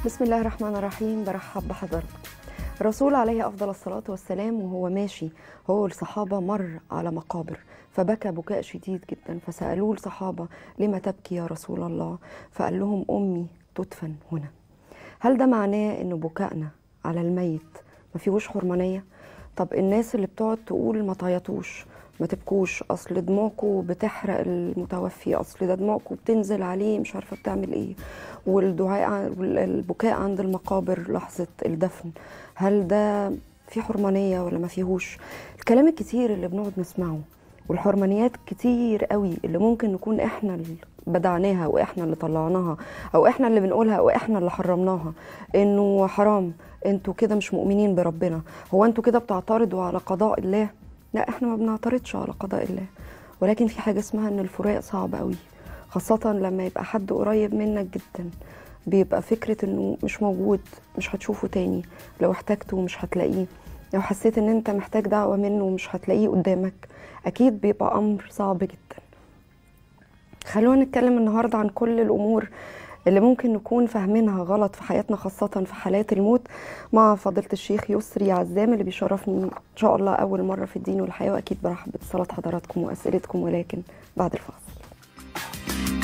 بسم الله الرحمن الرحيم برحب بحضرتك الرسول عليه أفضل الصلاة والسلام وهو ماشي هو والصحابة مر على مقابر فبكى بكاء شديد جدا فسألوه الصحابة لما تبكي يا رسول الله فقال لهم أمي تدفن هنا هل ده معناه أن بكائنا على الميت ما فيهوش حرمانية؟ طب الناس اللي بتقعد تقول ما تعيطوش ما تبكوش اصل دموعكم بتحرق المتوفي اصل ده دموعكم بتنزل عليه مش عارفه بتعمل ايه والدعاء والبكاء عند المقابر لحظه الدفن هل ده في حرمانيه ولا ما فيهوش الكلام الكتير اللي بنقعد نسمعه والحرمانيات كتير قوي اللي ممكن نكون احنا اللي بدعناها واحنا اللي طلعناها او احنا اللي بنقولها او احنا اللي حرمناها انه حرام انتوا كده مش مؤمنين بربنا هو انتوا كده بتعترضوا على قضاء الله لا احنا ما بنعترضش على قضاء الله ولكن في حاجه اسمها ان الفراق صعب قوي خاصه لما يبقى حد قريب منك جدا بيبقى فكره انه مش موجود مش هتشوفه تاني لو احتاجته مش هتلاقيه لو حسيت ان انت محتاج دعوه منه ومش هتلاقيه قدامك اكيد بيبقى امر صعب جدا خلونا نتكلم النهارده عن كل الامور اللي ممكن نكون فاهمينها غلط في حياتنا خاصة في حالات الموت مع فضيلة الشيخ يسري عزام اللي بيشرفني إن شاء الله أول مرة في الدين والحياة وأكيد برحب باتصالات حضراتكم وأسئلتكم ولكن بعد الفاصل